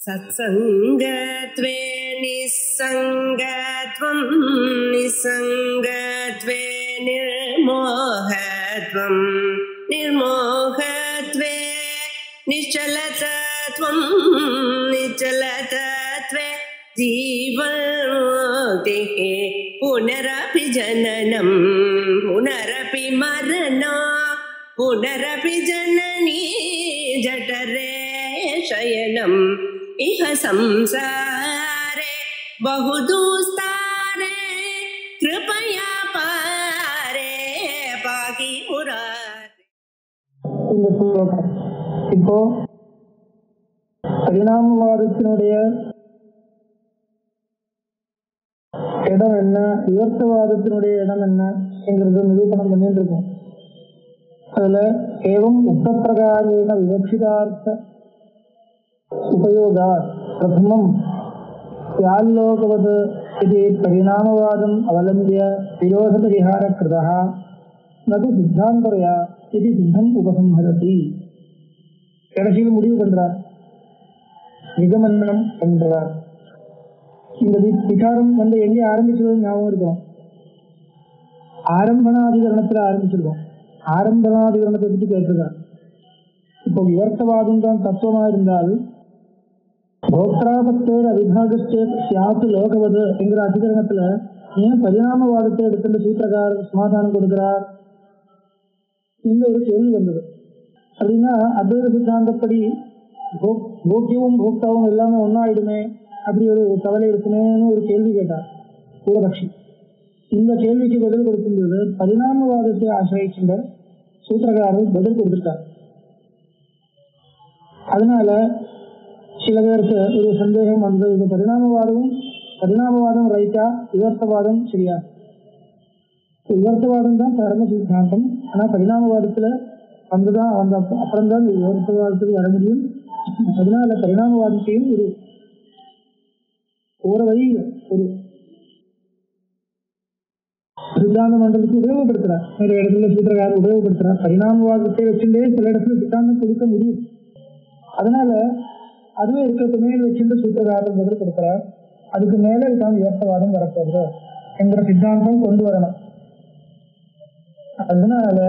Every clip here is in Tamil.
सत्सङ्गत्वे निस्सङ्गत्वं निस्सङ्गत्वे निर्मोहत्वं निर्मोहत्वे निश्चलतत्वं निश्चलतत्वे जीवन्मुक्तिः पुनरपि जननं पुनरपि मरणा पुनरपि जननी जठरे शयनम् इह संसारे बहुदुस्तारे कृपया पारे पाहि मुरारे இந்த ஸ்லோகம் இப்போ பரிணாமவாதத்தினுடைய இடம் என்ன விவர்த்தவாதத்தினுடைய இடம் என்ன என்கிறது நிரூபணம் பண்ணிட்டு இருக்கோம் அதுல ஏவம் உக்த பிரகாரேன விவக்ஷிதார்த்த உபயோகா பிரதமம் யால்லோகவத் இது பரிணாமவாதம் அவலம்பிய விரோதபரிகாரகிருதः நது சித்தாந்தரையா இது சித்தம் உபசம்ஹரதி கடைசியில் முடிவு பண்றார் நிகமன்னம் பண்றார் இந்த வி- விசாரம் வந்து எங்கே ஆரம்பிச்சது ஞாபகம் இருக்கும் ஆரம்பணாதிகரணத்துல ஆரம்பிச்சிருக்கோம் ஆரம்பணாதிகரணத்தை பற்றி கேட்டிருக்கார் இப்போ விவர்த்தவாதம் தான் தத்துவமா இருந்தால் போக்திராபத்தேர் அவிபாகஸ்டேர் சியாத்து லோகவது என்கிற அதிகரணத்துல ஏன் பரிணாமவாதத்தை எடுத்துட்டு சூத்திரக்கார் சமாதானம் கொடுக்கிறார் இந்த ஒரு கேள்வி வந்தது அப்படின்னா அத்வைத சித்தாந்தப்படி போ- போக்கியமும் போக்தாவும் எல்லாமே ஒன்னாயிடுமே அப்படி ஒரு கவலை இருக்குமேன்னு ஒரு கேள்வி கேட்டார் பூரபக்ஷி இந்த கேள்விக்கு பதில் கொடுக்கும்போது பரிணாமவாதத்தை ஆசிரியிச்சுள்ள சூத்திரக்காரர் பதில் கொடுத்திருக்கார் அதனால சில பேருக்கு ஒரு சந்தேகம் வந்தது இது பரிணாமவாதமும் பரிணாமவாதம் ரைட்டா விவர்த்தவாதம் சரியா விவர்த்தவாதம் தான் பரம சித்தாந்தம் ஆனா பரிணாமவாதத்துல வந்துதான் வந்த அப்புறம் தான் விவர்த்தவாதத்துக்கு வர முடியும் அதனால பரிணாமவாதத்தையும் ஒரு போற வழியில் ஒரு சித்தாந்த மண்டலத்துக்கு உபயோகப்படுத்துறார் ஒரு இடத்துல சூத்திரக்காரர் உபயோகப்படுத்துறார் பரிணாமவாதத்தை வச்சுட்டே சில இடத்துல சித்தாந்தம் கொடுக்க முடியும் அதனால அதுவே இருக்கிறது மேல் வச்சுட்டு சூத்திரக்காரர் பதில் கொடுக்கிறார் அதுக்கு மேல இதுதான் விவசாயவாதம் வரப்போகுது என்கிற சித்தாந்தம் கொண்டு வரணும் அதனால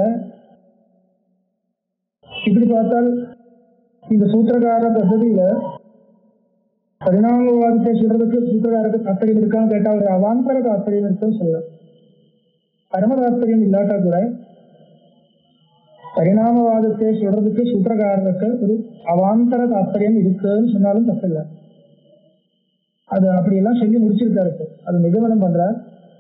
இப்படி பார்த்தால் இந்த சூத்திரக்கார பദ്ധதியில பரிணாமவாதத்தை சொல்றதுக்கு சூத்திரக்காரருக்கு தாற்பயம் இருக்கான்னு கேட்டா ஒரு அவாந்தர தாற்பயம் இருக்குன்னு சொல்லலாம் பரம தாற்பயம் இல்லாட்டா கூட பரிணாமவாதத்தை சொல்றதுக்கு சூத்திரக்காரருக்கு ஒரு அவாந்தர தாற்பயம் இருக்குன்னு சொன்னாலும் தப்பில்லை அது அப்படியெல்லாம் சொல்லி முடிச்சிருக்காரு இப்போ. அது நிகமனம் பண்றார்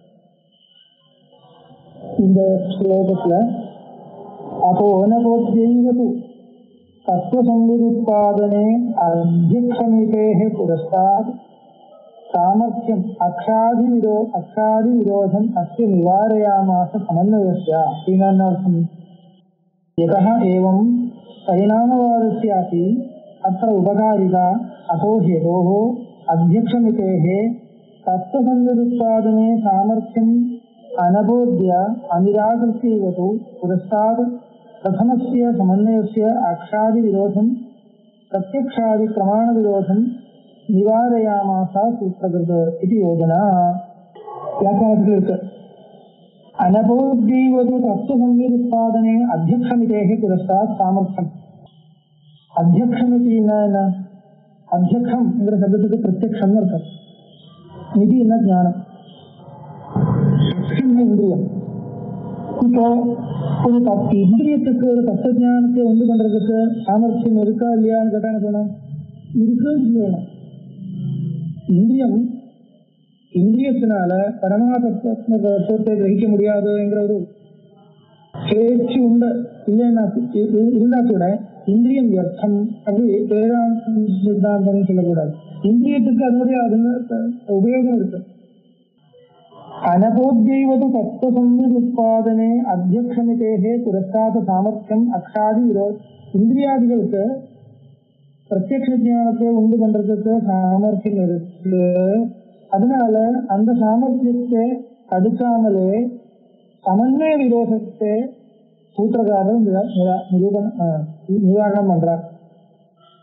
இந்த ஸ்லோகத்துல அப்போ ஓனபோத்யைவது தத்துவசங்கிருத்பாதனே அத்தியக்ஷமிதேः पुरस्तात् सामर्थ्यम् अक्षादिविरो अक्षादिविरोधम् अस्य निवारयामास समन्वयस्य किमर्थम् यतः एवं परिणामवादस्यापि अत्र उपकारिता अतो हेतोः अध्यक्षमितेः तत्त्वसङ्गदुत्पादने सामर्थ्यम् अनबोध्य अनिराकृत्यैव तु पुरस्तात् प्रथमस्य समन्वयस्य अक्षादिविरोधं प्रत्यक्षादिप्रमाणविरोधं निवारयामास सूत्रकृत इति योजना व्याख्यानस्य अनबोध्यैवतु तत्त्वसङ्गीतोत्पादने अध्यक्षमितेः पुरस्तात् सामर्थ्यम् अध्यक्षमिति न न அத்தியக்ஷம் என்கிற சப்தத்துக்கு பிரத்யக்ஷம் அர்த்தம் நிதி என்ன ஞானம் அக்ஷம்னா இந்திரியம் இப்போ ஒரு தத் இந்திரியத்துக்கு ஒரு தத்துவ ஞானத்தை உண்டு பண்றதுக்கு சாமர்த்தியம் இருக்கா இல்லையான்னு கேட்டா என்ன சொல்லணும் இருக்கு இல்லையா இந்திரியம் இந்திரியத்தினால பரமாதத்துவத்தை கிரகிக்க முடியாதுங்கிற ஒரு பேச்சு உண்டு இல்லைன்னா இருந்தா கூட இந்திரியம் வியர்த்தம் அப்படி வேதாந்த சித்தாந்தம் சொல்லக்கூடாது இந்திரியத்துக்கு அதனுடைய அதனுடைய உபயோகம் இருக்கு അനബോധ്യൈവതു തത്വസംയുത്പാദനെ അധ്യക്ഷമിതേഹേ പുരസ്താത സാമർഥ്യം അക്ഷാദി വിരോ ഇന്ദ്രിയാദികൾക്ക് பிரத்யக்ஷ ஞானத்தை உண்டு பண்றதுக்கு சாமர்த்தியம் இருக்கு அதனால அந்த சாமர்த்தியத்தை தடுக்காமலே சமன்வய விரோதத்தை சூத்திரக்காரர் நிரா- நிரா- நிரூபணம் ஆஹ் நிவாரணம் பண்றார்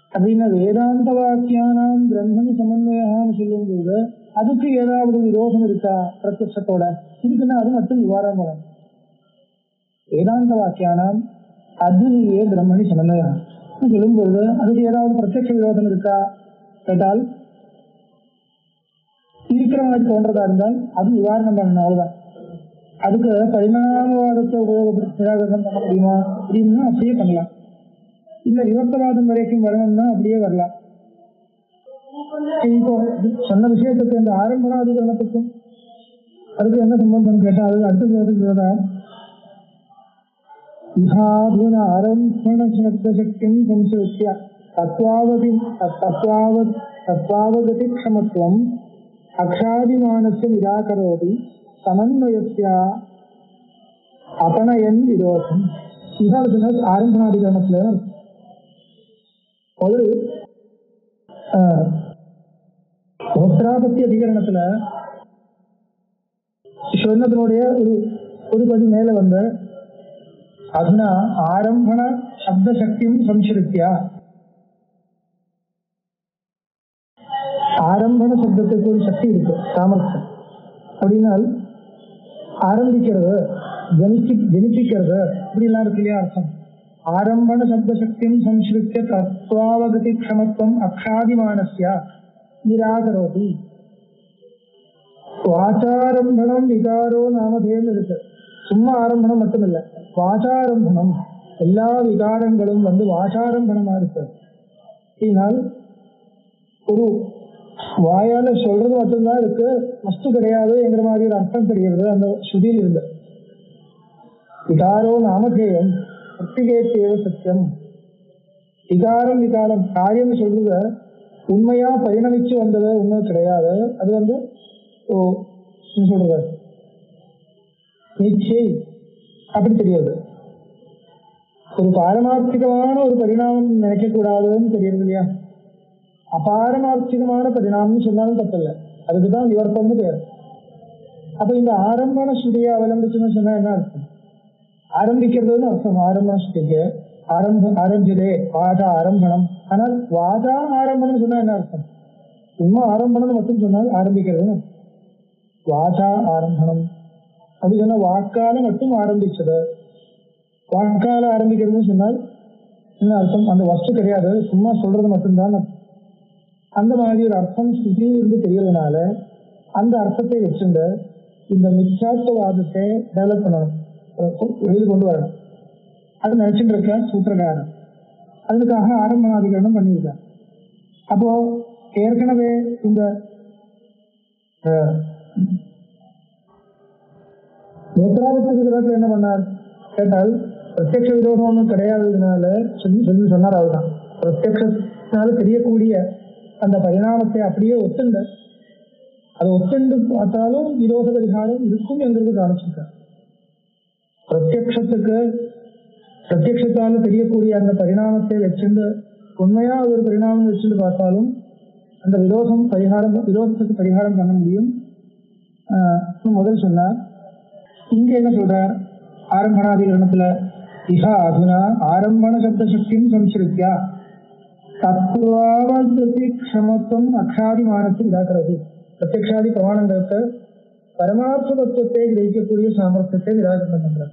அப்படின்னா வேதாந்த வாக்கியானாம் பிரம்மணி சமன்வயான்னு சொல்லும்போது அதுக்கு ஏதாவது விரோதம் இருக்கா பிரத்யட்சத்தோட இருக்குன்னா அது மட்டும் விவாதம் வரும் வேதாந்த வாக்கியானாம் அதுலேயே பிரம்மணி சமன்வயம் சொல்லும்போது அதுக்கு ஏதாவது பிரத்யட்ச விரோதம் இருக்கா கேட்டால் இருக்கிற மாதிரி தோன்றதா இருந்தால் அது நிவாரணம் பண்ணணும் அவ்வளவுதான் அதுக்கு பரிணாமவாதத்தை உபயோகப்படுத்தி நிராகரணம் பண்ண முடியுமா அப்படின்னா அப்படியே பண்ணலாம் இல்ல விவர்த்தவாதம் வரைக்கும் வரணும்னா அப்படியே வரலாம் இப்போ சொன்ன விஷயத்துக்கு இந்த ஆரம்பணாதிகரணத்துக்கும் அதுக்கு என்ன சம்பந்தம் கேட்டா அது அடுத்த சொல்றதுக்கு இஹாதுன ஆரம்பண சக்தியும் சம்சிருத்திய தத்வாவதி தத்வாவத் தத்வாவகதி க்ஷமத்துவம் அக்ஷாதிமானस्य நிராகரோதி சமன்வயஸ்ய அபனயன் விரோதம் இதான் ஆரம்பணாதிகரணத்துல ஒரு வஸ்திராபத்தி அதிகரணத்துல சொன்னதனுடைய ஒரு ஒரு பதி மேல வந்த அதுனா ஆரம்பண சப்த சக்தியும் சம்சிருத்தியா ஆரம்பண சப்தத்துக்கு ஒரு சக்தி இருக்கு சாமர்த்தியம் அப்படின்னால் ஆரம்பிக்கிறது ஜனிப்பி ஜனிப்பிக்கிறது அப்படிலாம் இருக்கு இல்லையா அர்த்தம் ஆரம்பண சப்த சக்தியும் சம்ஸ்கிருத்திய தத்வாவகதி க்ஷமத்துவம் அக்ஷாதிமானஸ்ய நிராகரோதி வாச்சாரம்பணம் விகாரோ நாமதேன்னு இருக்கு சும்மா ஆரம்பணம் மட்டும் இல்ல வாச்சாரம்பணம் எல்லா விகாரங்களும் வந்து வாச்சாரம்பணமா இருக்கு இதனால் ஒரு வாயால சொல்றது மட்டும்தான் இருக்கு வஸ்து கிடையாது என்கிற மாதிரி ஒரு அர்த்தம் தெரிகிறது அந்த ஸ்ருதியில் இருந்து விகாரோ நாமதேயம் பிரத்திகேத்தேவ சத்தியம் விகாரம் விகாரம் காரியம் சொல்றது உண்மையா பரிணமிச்சு வந்தது உண்மை கிடையாது அது வந்து ஓ என்ன சொல்றது நிச்சை அப்படி தெரியாது ஒரு பாரமார்த்திகமான ஒரு பரிணாமம் நினைக்க கூடாதுன்னு தெரியுது இல்லையா அபாரமார்த்திகமான பரிணாமம் சொன்னாலும் தப்பில்லை அதுக்குதான் விவர்த்தம்னு பேர் அப்ப இந்த ஆரம்பண ஸ்ருதியை அவலம்பிச்சுன்னு சொன்னா என்ன அர்த்தம் ஆரம்பிக்கிறதுன்னு அர்த்தம் ஆரம்பண ஸ்ருதிக்கு ஆரம்ப ஆரம்பிச்சதே வாதா ஆரம்பணம் ஆனால் வாதா ஆரம்பணம் சொன்னா என்ன அர்த்தம் சும்மா ஆரம்பணம் மட்டும் சொன்னால் ஆரம்பிக்கிறது வாதா ஆரம்பணம் அது சொன்னா வாக்கால மட்டும் ஆரம்பிச்சது வாக்கால ஆரம்பிக்கிறதுன்னு சொன்னால் என்ன அர்த்தம் அந்த வஸ்து கிடையாது சும்மா சொல்றது மட்டும்தான் அர்த்தம். அந்த மாதிரி ஒரு அர்த்தம் ஸ்ருதி இருந்து தெரியறதுனால அந்த அர்த்தத்தை வச்சுண்டு இந்த மிச்சாத்துவாதத்தை டெவலப் பண்ணணும் வெளியில் கொண்டு வரணும் அது நினைச்சுட்டு இருக்க சூத்திரகாரன் அதுக்காக ஆரம்பணாதிகரணம் பண்ணியிருக்கார் அப்போ ஏற்கனவே இந்த அஹ், நேத்ராவதி விதத்தில் என்ன பண்ணார் கேட்டால் பிரத்யக்ஷ விரோதம் ஒன்றும் கிடையாததுனால சொல்லி சொல்லி சொன்னார் அவர்தான் பிரத்யக்ஷத்தினால தெரியக்கூடிய அந்த பரிணாமத்தை அப்படியே ஒத்துண்ட அதை ஒத்துண்டு பார்த்தாலும் விரோத பரிகாரம் இருக்கும் என்கிறது காமிச்சிருக்கார் பிரத்யக்ஷத்துக்கு பிரத்யக்ஷத்தால தெரியக்கூடிய அந்த பரிணாமத்தை வச்சுண்டு உண்மையா அது ஒரு பரிணாமம் வச்சுட்டு பார்த்தாலும் அந்த விரோதம் பரிகாரம் விரோதத்துக்கு பரிகாரம் பண்ண முடியும் ஆஹ் முதல் சொன்னார் இங்க என்ன சொல்றார் ஆரம்பணாதிகரணத்துல இஹா அதுனா ஆரம்பண சப்த சக்தியும் சம்சிருத்தியா தத்துவாவதி க்ஷமத்துவம் அக்ஷாதிமானத்தை இதாக்குறது பிரத்யக்ஷாதி பிரமாணங்களுக்கு பரமார்த்த தத்துவத்தை கிரகிக்கக்கூடிய சாமர்த்தியத்தை நிராகரணம் பண்றார்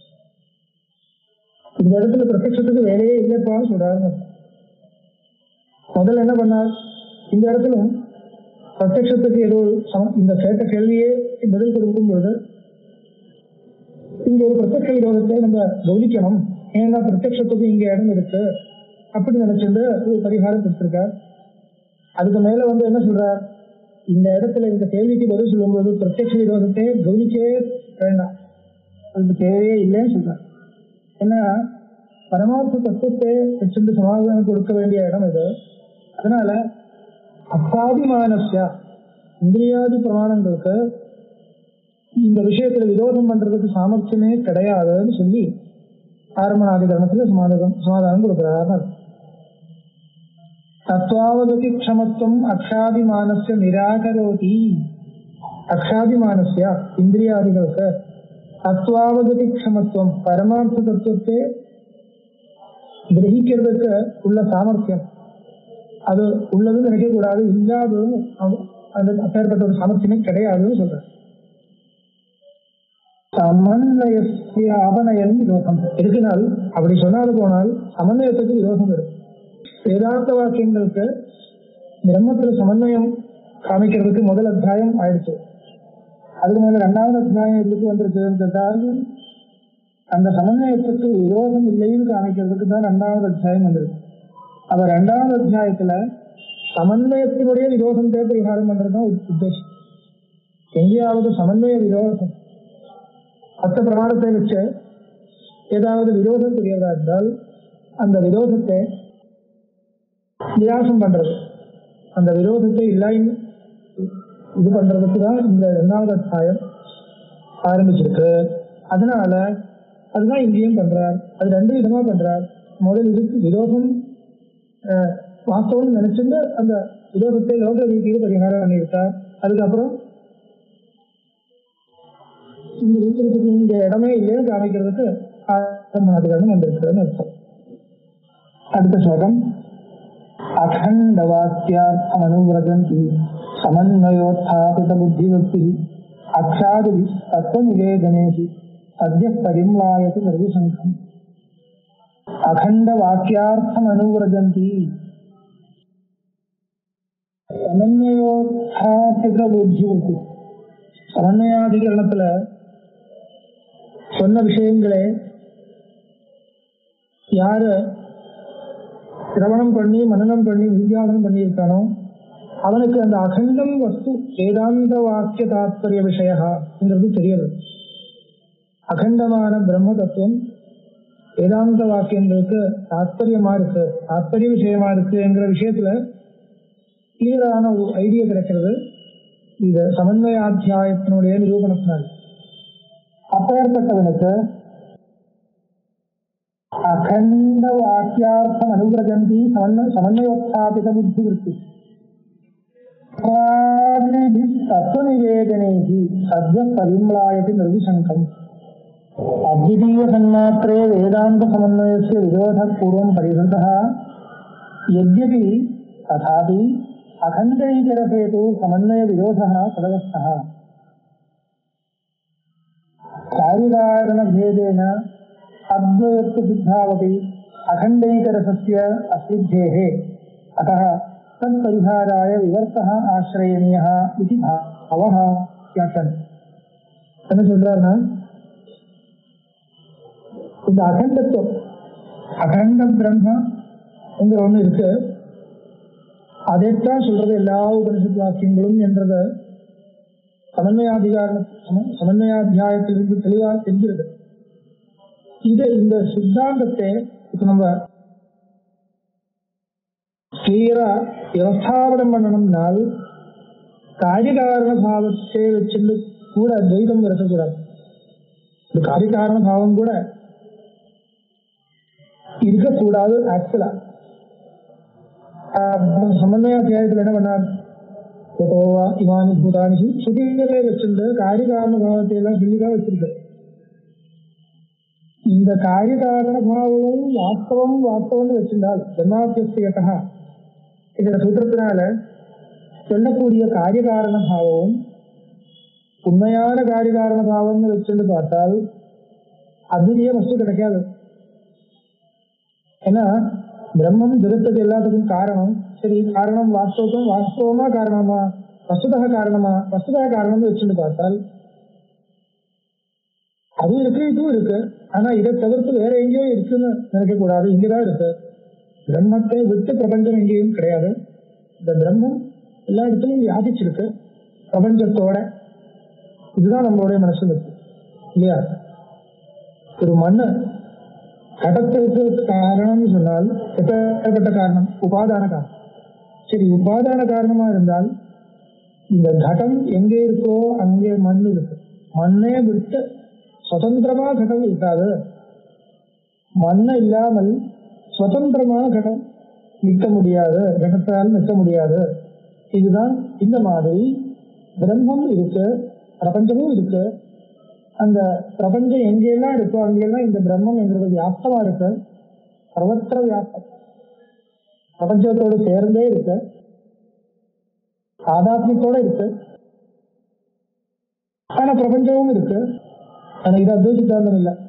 இந்த இடத்துல பிரத்யக்ஷத்துக்கு வேலையே இல்லைப்பான்னு சொல்றாரு முதல்ல என்ன பண்ணார் இந்த இடத்திலும் பிரத்யக்ஷத்துக்கு ஏதோ ஒரு சம- இந்த கேட்ட கேள்வியே பதில் கொடுக்கும் பொழுது இங்க ஒரு பிரத்யக்ஷ விரோதத்தை நம்ம கவனிக்கணும் ஏன்னா பிரத்யக்ஷத்துக்கு இங்க இடம் இருக்கு அப்படி நினைச்சிருந்து ஒரு பரிகாரம் கொடுத்திருக்கார் அதுக்கு மேல வந்து என்ன சொல்றார் இந்த இடத்துல இந்த கேள்விக்கு பதில் சொல்லும்போது பிரத்யக்ஷ விரோதத்தை கவனிக்கவே வேண்டாம் அதுக்கு தேவையே இல்லைன்னு சொல்றார் ஏன்னா பரமார்த்த தத்துவத்தை வச்சுட்டு சமாதானம் கொடுக்க வேண்டிய இடம் இது அதனால அசாதிமானஸ்யா இந்திரியாதி பிரமாணங்களுக்கு இந்த விஷயத்துல விரோதம் பண்றதுக்கு சாமர்த்தியமே கிடையாதுன்னு சொல்லி ஆரம்பணாதிகரணத்துல சமாதானம் சமாதானம் கொடுக்கிறார் தத்வாவகதி க்ஷமத்துவம் அக்ஷாதிமானஸ்ய நிராகரோதி அக்ஷாதிமானஸ்ய இந்திரியாதிகளுக்கு தத்வாவகதி க்ஷமத்துவம் பரமார்த்த தத்துவத்தை கிரகிக்கிறதுக்கு உள்ள சாமர்த்தியம் அது உள்ளதுன்னு நினைக்க கூடாது இல்லாததும் அவ- அது அப்பேற்பட்ட ஒரு சாமர்த்தியமே கிடையாதுன்னு சொல்றேன் சமன்வயத்திய அவனயன் விரோதம் இருக்குனால் அப்படி சொன்னாது போனால் சமன்வயத்துக்கு விரோதம் இருக்கு வேதாந்த வாக்கியங்களுக்கு பிரம்மத்துல சமன்வயம் காமிக்கிறதுக்கு முதல் அத்தியாயம் ஆயிடுச்சு அதுக்கு மேல ரெண்டாவது அத்தியாயம் எதுக்கு வந்திருக்குன்றதால் அந்த சமன்வயத்துக்கு விரோதம் இல்லைன்னு காமிக்கிறதுக்கு தான் ரெண்டாவது அத்தியாயம் வந்திருக்கு அப்ப ரெண்டாவது அத்தியாயத்துல சமன்வயத்தினுடைய விரோதத்தை பரிகாரம் பண்றதுதான் உத்- உத்தேசம் எங்கேயாவது சமன்வய விரோதம் மற்ற பிரமாணத்தை வச்சு ஏதாவது விரோதம் தெரியறதா இருந்தால் அந்த விரோதத்தை நிராசம் பண்றது அந்த விரோதத்தை இல்லாம இது பண்றதுக்கு தான் இந்த இரண்டாவது அத்தியாயம் ஆரம்பிச்சிருக்கு அதனால அதுதான் இங்கேயும் பண்றார் அது ரெண்டு விதமா பண்றார் முதல் இதுக்கு விரோதம் அஹ், வாஸ்தவம் நினைச்சுட்டு அந்த விரோதத்தை லோக ரீதியில் பரிகாரம் பண்ணியிருக்கார் அதுக்கப்புறம் இந்த இருக்கிறதுக்கு இந்த இடமே இல்லையே காமிக்கிறதுக்கு ஆரம்பம் வந்திருக்கிறதுன்னு அர்த்தம் அடுத்த ஸ்லோகம் அகண்ட வாக்கியார்த்தம் அனுவிரதந்தி சமன்வயோத்தாபித புத்திவத்தி அக்ஷாதி தத்துவ நிவேதனேகி சத்ய பரிம்லாயத்து நிர்விசங்கம் அகண்ட வாக்கியார்த்தம் அனுவிரஜந்தி சமன்வயோத்தாபித புத்திவத்தி சமன்வயாதிகரணத்துல சொன்ன விஷயங்களே யாரு சிரவணம் பண்ணி மனனம் பண்ணி வித்தியாசனம் பண்ணியிருக்கானோ அவனுக்கு அந்த அகண்டம் வஸ்து வேதாந்த வாக்கிய தாத்பரிய விஷயங்கிறது தெரியுது அகண்டமான பிரம்ம தத்துவம் வேதாந்த வாக்கியங்களுக்கு தாத்பரியமா இருக்கு தாத்பரிய விஷயமா இருக்குங்கிற விஷயத்துல கிளியரான ஒரு ஐடியா கிடைக்கிறது இந்த சமன்வயாத்தியாயத்தினுடைய நிரூபணத்தினால் அப்பேற்பட்டவனுக்கு அகண்ட வாக்கியார்த்தம் அனுகிரகந்தி சமன்வ சமன்வயோத்தாபித புத்தி விருத்தி தத்துவநிவேதனேகி சத்ய பரிம்லாயති நிர்விசங்கம் அத்விதீய சன்மாத்திரே வேதாந்த சமன்வயस्य விரோதः पूर्वं परिहृतः यद्यपि तथापि अखण्डैकरसे तु समन्वयविरोधः तदवस्थः कार्यकारणभेदेन अद्वयत्व सिद्धावपि अखण्डैकरसस्य असिद्धेः अतः तत्परिहाराय विवर्तः आश्रयणीयः इति भावः வியாக்கன் என்ன சொல்றாருன்னா இந்த அகண்டத்துவம் அகண்ட பிரம்ம என்கிற ஒண்ணு இருக்கு அதைத்தான் சொல்றது எல்லா உபனிஷத் வாக்கியங்களும் என்றத சமன்வயாதிகார சம- சமன்வயாத்தியாயத்திலிருந்து தெளிவா தெரிகிறது இது இந்த சித்தாந்தத்தை இப்ப நம்ம கிளியரா விவஸ்தாபனம் பண்ணணும்னால் காரியகாரண பாவத்தை வச்சுட்டு கூட துவைதம் இருக்கக்கூடாது இந்த காரியகாரண பாவம் கூட இருக்கக்கூடாது ஆக்சுவலா சமன்வயாத்தியாயத்தில் என்ன பண்ணார் யதோவா இமானி பூதானி சுதிகளே வச்சிருந்து காரியகாரண பாவத்தை எல்லாம் சொல்லிதான் வச்சிருக்கு இந்த காரியகாரண பாவமும் வாஸ்தவம் வாஸ்தவம்னு வச்சிருந்தால் ஜென்மாபியஸ்தியதா இந்த சூத்திரத்தினால சொல்லக்கூடிய காரியகாரண பாவமும் உண்மையான காரியகாரண பாவம்னு வச்சுட்டு பார்த்தால் அதுலயே வஸ்து கிடைக்காது ஏன்னா பிரம்மம் ஜெகத்துக்கு எல்லாத்துக்கும் காரணம் சரி காரணம் வாஸ்தவம் வாஸ்தவமா காரணமா வசுதக காரணமா வசுதக காரணம்னு வச்சுட்டு பார்த்தால் அதுவும் இருக்கு இதுவும் இருக்கு ஆனா இதை தவிர்த்து வேற எங்கேயோ இருக்குன்னு நினைக்க கூடாது இங்கதான் இருக்கு பிரம்மத்தை விட்டு பிரபஞ்சம் எங்கேயும் கிடையாது இந்த பிரம்மம் எல்லா இடத்துலயும் வியாபிச்சிருக்கு பிரபஞ்சத்தோட இதுதான் நம்மளுடைய மனசுல இருக்கு இல்லையா ஒரு மண்ணு கடத்துக்கு காரணம்னு சொன்னால் எப்பேற்பட்ட காரணம் உபாதான காரணம் சரி உபாதான காரணமா இருந்தால் இந்த கடம் எங்கே இருக்கோ அங்கே மண் இருக்கு மண்ணே விட்டு சுதந்திரமா கடம் இருக்காது மண்ணை இல்லாமல் சுதந்திரமா கடம் நிற்க முடியாது கடத்தால் நிற்க முடியாது இதுதான் இந்த மாதிரி பிரம்மம் இருக்கு பிரபஞ்சமும் இருக்கு அந்த பிரபஞ்சம் எங்கெல்லாம் இருக்கோ அங்கெல்லாம் இந்த பிரம்மம் என்கிறது வியாப்தமா இருக்கு சர்வத்திர வியாப்தம் பிரபஞ்சத்தோடு சேர்ந்தே இருக்கு ஆதாத்மியத்தோட இருக்கு ஆனா பிரபஞ்சமும் இருக்கு ஆனா இது அத்வைத சித்தாந்தம் இல்லை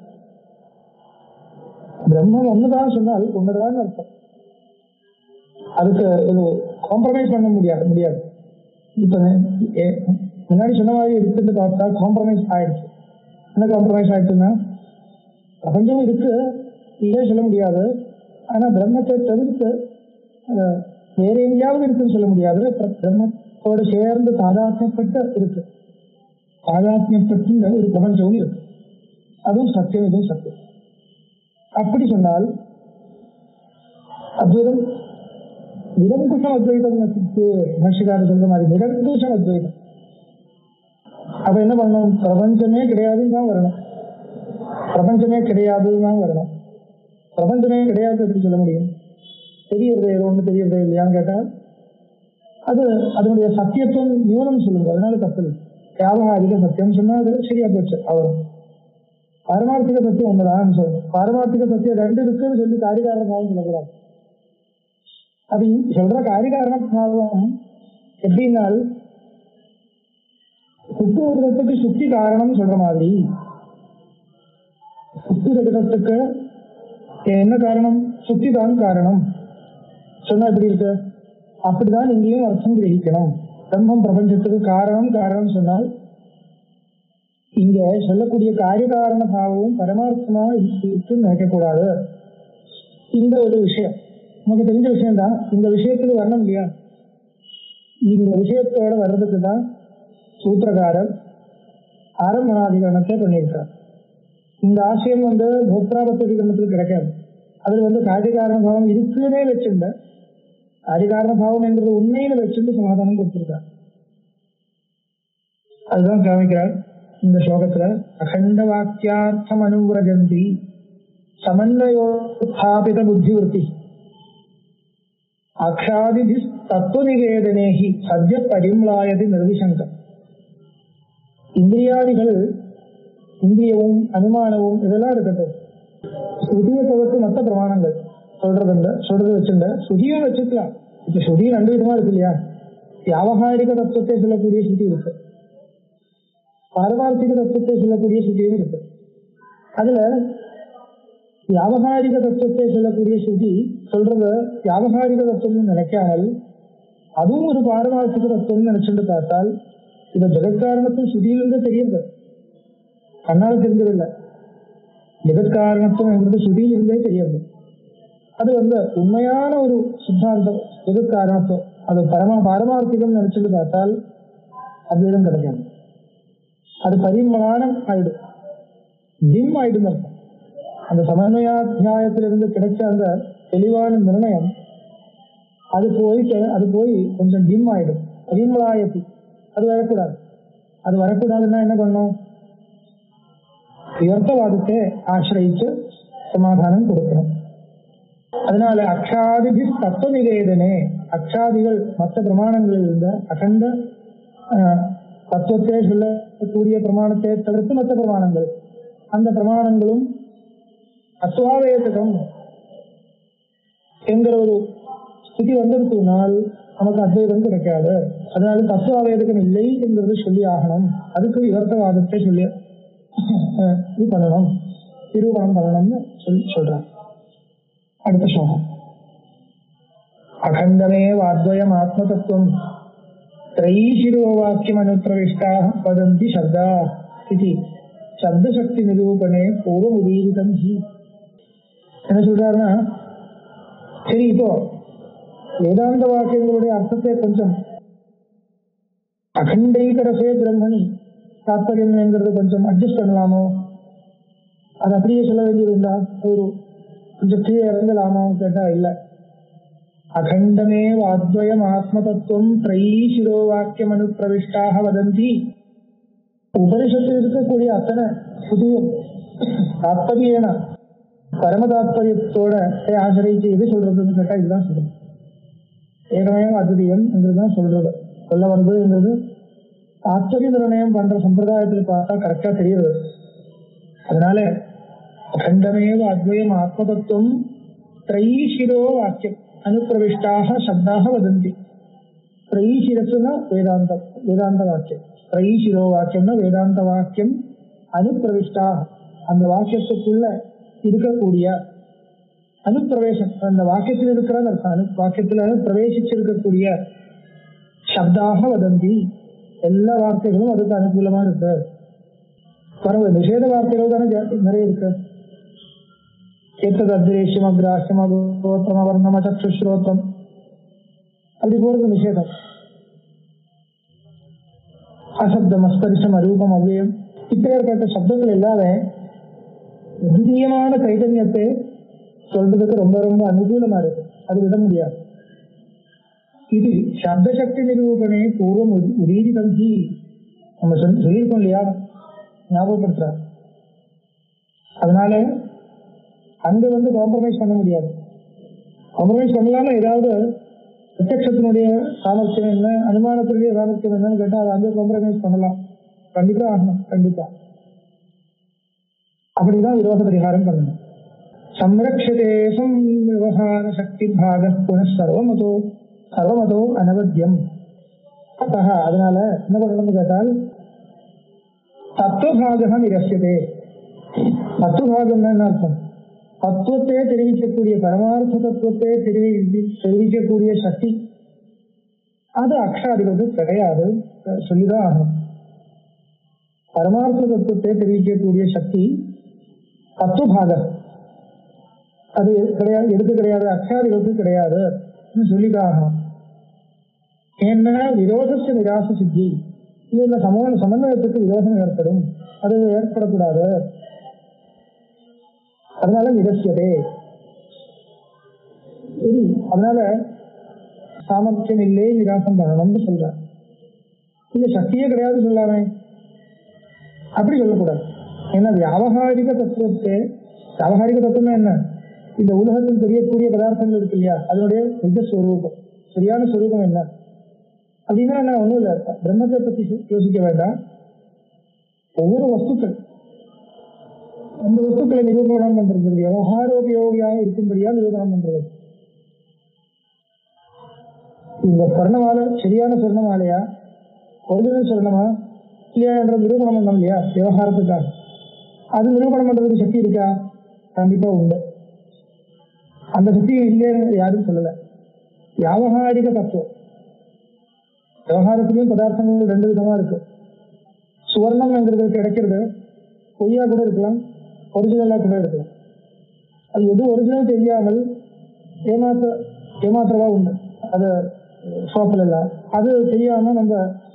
பிரம்மம் ஒண்ணுதான் சொன்னால் ஒண்ணுதான் அர்த்தம் அதுக்கு இது காம்ப்ரமைஸ் பண்ண முடியாது முடியாது இப்ப எ- முன்னாடி சொன்ன மாதிரி இருக்குன்னு பார்த்தா காம்ப்ரமைஸ் ஆயிடுச்சு என்ன காம்ப்ரமைஸ் ஆயிடுச்சுன்னா பிரபஞ்சம் இருக்கு இல்லே சொல்ல முடியாது ஆனா பிரம்மத்தை தவிர்த்து அஹ், வேற எங்கேயாவது இருக்குன்னு சொல்ல முடியாது பிர- பிரம்மத்தோடு சேர்ந்து சாதாரணப்பட்ட இருக்கு சாதாரணப்பட்டு ஒரு பிரபஞ்சமும் இருக்கு அதுவும் சத்தியம் இதுவும் சத்தியம் அப்படி சொன்னால் அத்வைதம் நிரங்குஷம் அத்வைதம் பாஷிகாரர் சொல்ற மாதிரி நிரங்குஷம் அத்வைதம் அப்ப என்ன பண்ணணும் பிரபஞ்சமே கிடையாதுன்னு தான் வரணும் பிரபஞ்சமே கிடையாதுன்னு தான் வரணும் பிரபஞ்சமே கிடையாது எப்படி சொல்ல முடியும் தெரியறது ஏதோ ஒண்ணு தெரியறது இல்லையான்னு கேட்டா அது அதனுடைய சத்தியத்துவம் நியூனம் சொல்லுங்க அதனால தப்பு இல்லை வியாபகாரிக சத்தியம் சொன்னா அது சரியா போச்சு அவர் பாரமார்த்திக சத்தியம் ஒண்ணுதான் சொல்லணும் பாரமார்த்திக சத்தியம் ரெண்டு இருக்குன்னு சொல்லி காரிகாரண பாவம் சொல்லக்கூடாது அது சொல்ற காரிகாரண பாவம் எப்படின்னால் சுத்தி விரதத்துக்கு சுத்தி காரணம் சொல்ற மாதிரி சுத்தி விரதத்துக்கு என்ன காரணம் சுத்தி தான் காரணம் சொன்னா எப்படி இருக்கு அப்படிதான் இங்கேயும் அர்த்தம் கிரகிக்கணும் பிரம்மம் பிரபஞ்சத்துக்கு காரணம் காரணம் சொன்னால் இங்க சொல்லக்கூடிய காரியகாரண பாவமும் பரமார்த்தமா இருக்குன்னு நினைக்கக்கூடாது இந்த ஒரு விஷயம் நமக்கு தெரிஞ்ச விஷயம் தான் இந்த விஷயத்துக்கு வரணும் இல்லையா இந்த விஷயத்தோட வர்றதுக்கு தான் சூத்திரகாரர் ஆரம்பணாதிகரணத்தை பண்ணியிருக்கார் இந்த ஆசயம் வந்து போக்திராபத்திரிகரணத்தில் கிடைக்காது அதுல வந்து காரியகாரண பாவம் இருக்குன்னே வச்சிருந்த காரியகாரண பாவம் என்றது உண்மையில வச்சிருந்து சமாதானம் கொடுத்திருக்கார் அதுதான் காமிக்கிறார் இந்த ஸ்லோகத்துல அகண்ட வாக்கியார்த்தம் அனுவிரஜந்தி சமன்வயோத்ഥാപിത புத்திவருத்தி அக்ஷாதிபி தத்துவநிகேதனேகி சத்ய பரிம்லாயதி நிர்விசங்கம் இந்திரியாதிகள் இந்திரியவும் அனுமானவும் இதெல்லாம் இருக்கட்டும் ஸ்ருதியை தவிர்த்து மற்ற பிரமாணங்கள் சொல்றது இல்ல சொல்றது வச்சுங்க ஸ்ருதியும் வச்சுக்கலாம் இப்ப ஸ்ருதி ரெண்டு விதமா இருக்கு இல்லையா வியாபகாரிக தத்துவத்தை சொல்லக்கூடிய ஸ்ருதி இருக்கு பாரமார்த்திக தத்துவத்தை சொல்லக்கூடிய ஸ்ருதியும் இருக்கு அதுல வியாபகாரிக தத்துவத்தை சொல்லக்கூடிய ஸ்ருதி சொல்றது வியாபகாரிக தத்துவம் நினைக்காமல் அதுவும் ஒரு பாரமார்த்திக தத்துவம் நினைச்சுட்டு பார்த்தால் இந்த ஜெகத்காரணத்தும் ஸ்ருதியிலிருந்து தெரியுது கண்ணால தெரிஞ்சதில்லை ஜெகத்காரணத்துவம் என்கிறது ஸ்ருதியிலிருந்தே தெரியுது அது வந்து உண்மையான ஒரு சித்தாந்தம் ஜெகத்காரணத்துவம் அது பரமா பாரமார்த்திகம் நினைச்சுட்டு பார்த்தால் அத்வைதம் கிடைக்காது அது பரிமாணம் ஆயிடும் டிம் ஆயிடும் அர்த்தம் அந்த சமன்வயாத்தியாயத்திலிருந்து கிடைச்ச அந்த தெளிவான நிர்ணயம் அது போய் கெ- அது போய் கொஞ்சம் டிம் ஆயிடும் பரிமளாயத்தி அது வரக்கூடாது அது வரக்கூடாதுன்னா என்ன பண்ணும் வியர்த்தவாதத்தை ஆசிரியிச்சு சமாதானம் கொடுக்கணும் அதனால அக்ஷாதிபி தத்துவ நிகேதனே அக்ஷாதிகள் மற்ற பிரமாணங்களில் இருந்த அகண்ட ஆஹ், தத்துவத்தை சொல்லக்கூடிய பிரமாணத்தை தவிர்த்து மற்ற பிரமாணங்கள் அந்த பிரமாணங்களும் அஸ்வாவேதகம் என்கிற ஒரு ஸ்திதி வந்திருக்குனால் நமக்கு அத்வைதம் கிடைக்காது அதனால தத்துவாவேதகம் இல்லை என்கிறது சொல்லி ஆகணும் அதுக்கு விவர்த்தவாதத்தை சொல்லி அஹ், இது பண்ணணும் நிரூபணம் பண்ணணும்னு சொல்லி சொல்றாங்க அடுத்த ஸ்லோகம் அகண்டமே வாத்வயம் ஆத்மதத்துவம் त्रयीशिरो वाक्यमनुप्रविष्टाः वदन्ति शब्दा इति சப்தசக்தி நிரூபணே பூர்வமுதீரிதம் ஹி என்ன சொல்றாருன்னா சரி இப்போ வேதாந்த வாக்கியங்களுடைய அர்த்தத்தை கொஞ்சம் அகண்டைகரசே பிரம்மணி தாத்பரியம்ங்கிறது கொஞ்சம் அட்ஜஸ்ட் பண்ணலாமோ அது அப்படியே சொல்ல வேண்டியதுண்டா ஒரு கொஞ்சம் கீழே இறங்கலாமோ கேட்டா இல்லை அகண்டமே வாத்வயம் ஆத்மதத்துவம் த்ரயீ சிரோவாக்கியம் அனுப்பிரவிஷ்டாக வதந்தி உபனிஷத்தில் இருக்கக்கூடிய அத்தனை புதியும் தாத்பரியன பரம தாத்பரியத்தோட ஆசிரியிச்சு எது சொல்றதுன்னு கேட்டா இதுதான் சொல்றது ஏகமேவ அத்விதீயம் என்றுதான் சொல்றது சொல்ல வந்ததுங்கிறது தாத்பரிய நிர்ணயம் பண்ற சம்பிரதாயத்தில் பார்த்தா கரெக்டா தெரியுது அதனால அகண்டமேவ அத்வயம் ஆத்மதத்துவம் த்ரைஷிரோ வாக்கியம் अनुप्रविष्टाः शब्दाः वदन्ति त्रयीशिरसुना वेदान्त वेदान्तवाक्यं त्रयीशिरो வாக்கியம்னா வேதாந்த வாக்கியம் அனுப்பிரவிஷ்டா அந்த வாக்கியத்துக்குள்ள இருக்கக்கூடிய அனுப்பிரவேசம் அந்த வாக்கியத்தில் இருக்கிற அர்த்தம் அனு வாக்கியத்துல பிரவேசிச்சிருக்கக்கூடிய சப்தாக வதந்தி எல்லா வார்த்தைகளும் அதுக்கு அனுகூலமா இருக்கு பரவாயில்ல நிஷேத வார்த்தைகள் தானே ஜா- நிறைய இருக்கு எத்தது அத்திரேஷம் அக்ராஹ்யம் அகோத்தம் அவர்ணம சக்ஷுஸ்ரோத்தம் அப்படி போறது நிஷேதம் அசப்தம் அஸ்பரிசம் அரூபம் அவ்வியம் இப்பேற்பட்ட சப்தங்கள் இல்லாத திவ்யமான சைதன்யத்தை சொல்றதுக்கு ரொம்ப ரொம்ப அனுகூலமா இருக்கு அது விட முடியாது இது சப்தசக்தி நிரூபணே பூர்வம் உரி- உரீதிதம் ஹி நம்ம சொல்லி சொல்லியிருக்கோம் இல்லையா ஞாபகப்படுத்துற அதனால அங்க வந்து காம்ப்ரமைஸ் பண்ண முடியாது காம்ப்ரமைஸ் பண்ணலாம ஏதாவது பிரத்யட்சத்தினுடைய சாமர்த்தியம் என்ன அனுமானத்தினுடைய சாமர்த்தியம் என்னன்னு கேட்டா அதை அங்கே காம்ப்ரமைஸ் பண்ணலாம் கண்டிப்பா ஆகணும் கண்டிப்பா அப்படிதான் விரோத பரிகாரம் பண்ணணும் சம்ரக்ஷதே விவகார சக்தி பாக புனഃ சர்வமதோ சர்வமதோ அனவத்தியம் அத்தக அதனால என்ன பண்ணணும்னு கேட்டால் தத்துவபாக நிரசியதே தத்துவபாகம்னா என்ன அர்த்தம் தத்துவத்தை தெரிவிக்கக்கூடிய பரமார்த்த தத்துவத்தை தெரிவி தெரிவிக்கக்கூடிய சக்தி அது அக்ஷாதிபதி கிடையாது சொல்லிதான் ஆகணும் பரமார்த்த தத்துவத்தை தெரிவிக்கக்கூடிய சக்தி தத்துவபாக அது கிடையாது எதுக்கு கிடையாது அக்ஷாதிகளுக்கு கிடையாது சொல்லிதான் ஆகணும் ஏன்னா விரோதத்து நிராச சித்தி இது இந்த சமூக சமன்வயத்துக்கு விரோதம் ஏற்படும் அது ஏற்படக்கூடாது அதனால நிரசியதே சரி அதனால சாமர்த்தியம் இல்லை நிராசம் பண்ணணும்னு சொல்ற இந்த சக்தியே கிடையாது சொல்லாமே அப்படி சொல்லக்கூடாது ஏன்னா வியாபகாரிக தத்துவத்தை வியாபகாரிக தத்துவம் என்ன இந்த உலகத்தில் தெரியக்கூடிய பதார்த்தங்கள் இருக்கு இல்லையா அதனுடைய நிஜ ஸ்வரூபம் சரியான ஸ்வரூபம் என்ன அப்படின்னா நான் ஒண்ணும் இல்லை பிரம்மத்தை பத்தி யோசிக்க வேண்டாம் ஒவ்வொரு வஸ்துக்கள் அந்த வஸ்துக்களை நிரூபணம் பண்றது விவகாரோபயோகியாக இருக்கும்படியா நிரூபணம் பண்றது இந்த சொர்ணமாலை சரியான சொர்ணமாலையா ஒரிஜினல் சொர்ணமா இல்லையா என்ற நிரூபணம் பண்ணோம் இல்லையா விவகாரத்துக்காக அது நிரூபணம் பண்றதுக்கு சக்தி இருக்கா கண்டிப்பா உண்டு அந்த சக்தி இல்லைன்னு யாரும் சொல்லல வியாபகாரிக தத்துவம் விவகாரத்திலையும் பதார்த்தங்கள் ரெண்டு விதமா இருக்கு சுவர்ணம்ங்கிறது கிடைக்கிறது பொய்யா கூட இருக்கலாம் ஒரிஜினலா கூட இருக்கலாம் அது எது ஒரிஜினல் தெரியாமல் ஏமாத்த ஏமாத்துறவா உண்டு அது ஷாப்ல எல்லாம் அது தெரியாம நம்ம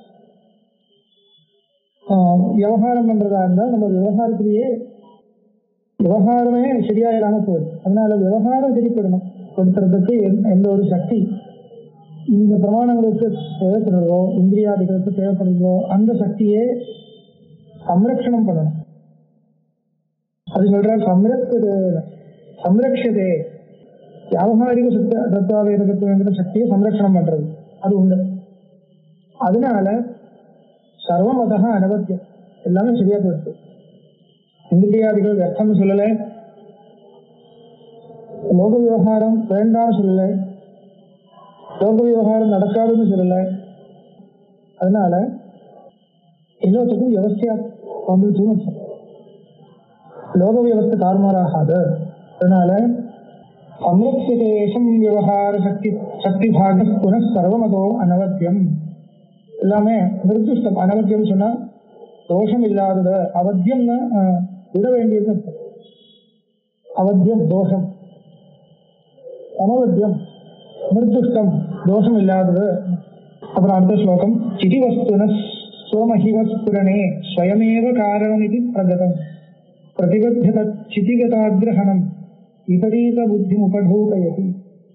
ஆஹ், விவகாரம் பண்றதா இருந்தா நம்ம விவகாரத்திலேயே விவகாரமே சரியா இல்லாம போகுது அதனால விவகாரம் சரிப்படணும் கொடுத்துறதுக்கு எந்த- எந்த ஒரு சக்தி இந்த பிரமாணங்களுக்கு தேவைப்படுறதோ இந்திரியாதிகளுக்கு தேவைப்படுறதோ அந்த சக்தியை சம்ரக்ஷணம் பண்ணணும் அது சொல்ற சம்ரக்ஷது சம்ரக்ஷதே வியாபகாரிக சுத்த தத்துவாவேதத்துவங்கிற சக்தியை சம்ரக்ஷணம் பண்றது அது உண்டு அதனால சர்வமதக அனவத்தியம் எல்லாமே சரியா போயிடுச்சு இந்திரியாதிகள் வியர்த்தம்னு சொல்லல லோக விவகாரம் வேண்டாம்னு சொல்லல லோக விவகாரம் நடக்காதுன்னு சொல்லல அதனால எல்லாத்துக்கும் வியவஸ்தையா வந்துச்சுன்னு அர்த்தம். லோக வியவஸ்தை தாறுமாறாகாது அதனால சம்ரட்சிதேசம் விவகார சக்தி சக்தி பாக புன சர்வமதோ அனவத்தியம் எல்லாமே நிர்திஷ்டம் அனவத்தியம் சொன்னா தோஷம் இல்லாதது அவத்தியம்னா ஆஹ், விட வேண்டியது அர்த்தம். அவத்தியம் தோஷம் அனவத்தியம் நிர்திஷ்டம் தோஷம் இல்லாதது அப்புறம் அடுத்த ஸ்லோகம் சிதி வஸ்துன ஸ்வமஹிவஸ்புரணே ஸ்வயமேவ காரணம் இது பிரகதம் பிரதிபத்தியத சிதிகதாகிரகணம் விபரீத புத்தி உபடூபயதி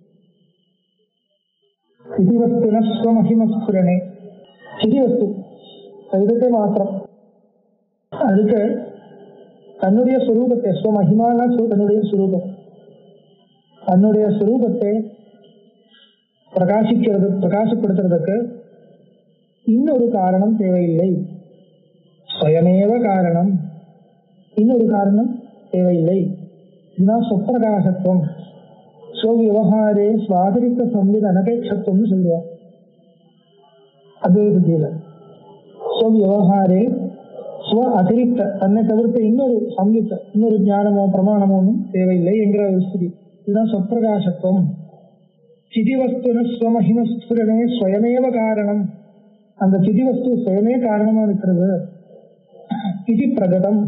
சிதி வஸ்துன ஸ்வமஹிமஸ்புரணே சிதி வஸ்து சைதத்தை மாத்திரம் அதுக்கு தன்னுடைய சுரூபத்தை ஸ்வமஹிமான சு- தன்னுடைய சுரூபம் தன்னுடைய சுரூபத்தை பிரகாசிக்கிறது பிரகாசப்படுத்துறதுக்கு இன்னொரு காரணம் தேவையில்லை ஸ்வயமேவ காரணம் இன்னொரு காரணம் தேவையில்லை இதுதான் சொப்பிரகாசத்துவம் ஸ்வவியவகாரே சுவாதிரித்த சம்வித அனபேட்சத்துவம்னு சொல்லுவார் அத்வைதத்தில ஸ்வவியவகாரே ஸ்வ அதிரிக்த தன்னை தவிர்த்த இன்னொரு சம்யுக்த இன்னொரு ஞானமோ பிரமாணமோ ஒன்றும் தேவையில்லை என்கிற ஒரு ஸ்திதி இதுதான் சொப்பிரகாசத்துவம் சிதிவஸ்துன ஸ்வமஹிமஸ்புரணே ஸ்வயமேவ காரணம் அந்த சிதிவஸ்து சுயமே காரணமா இருக்கிறது இது பிரகடம்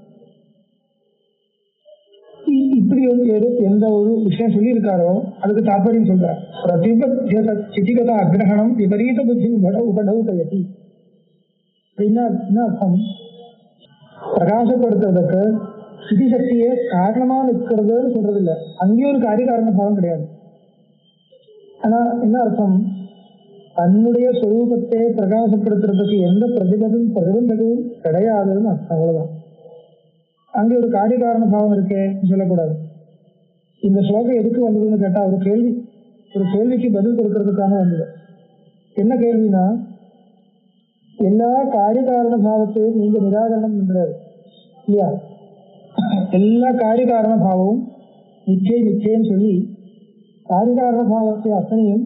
இ- இப்படி ஒரு எது- எந்த ஒரு விஷயம் சொல்லியிருக்காரோ அதுக்கு தாற்பயம் சொல்றார் பிரதிபத்தியத சிதிகத அக்ரஹணம் விபரீத புத்தி உபட உபடவுதயதி அப்படின்னா என்ன அர்த்தம் பிரகாசப்படுத்துறதுக்கு சிதி சக்தியே காரணமா நிற்கிறதுன்னு சொல்றது இல்ல அங்கேயும் ஒரு காரிய காரண பாவம் கிடையாது ஆனா என்ன அர்த்தம் தன்னுடைய சொரூபத்தை பிரகாசப்படுத்துறதுக்கு எந்த பிரதிபதும் பிரதிபந்தகமும் கிடையாதுன்னு அர்த்தம் அவ்வளவுதான் அங்க ஒரு காரிய காரண பாவம் இருக்கே சொல்லக்கூடாது இந்த ஸ்லோகம் எதுக்கு வந்ததுன்னு கேட்டா ஒரு கேள்வி ஒரு கேள்விக்கு பதில் கொடுக்கறதுக்காக வந்தது என்ன கேள்வினா எல்லா காரிய காரண பாவத்தையும் நீங்க நிராகரணம் பண்றாரு இல்லையா எல்லா காரிய காரண பாவமும் நிச்சயம் நிச்சயம் சொல்லி காரிய காரண பாவத்தை அத்தனையும்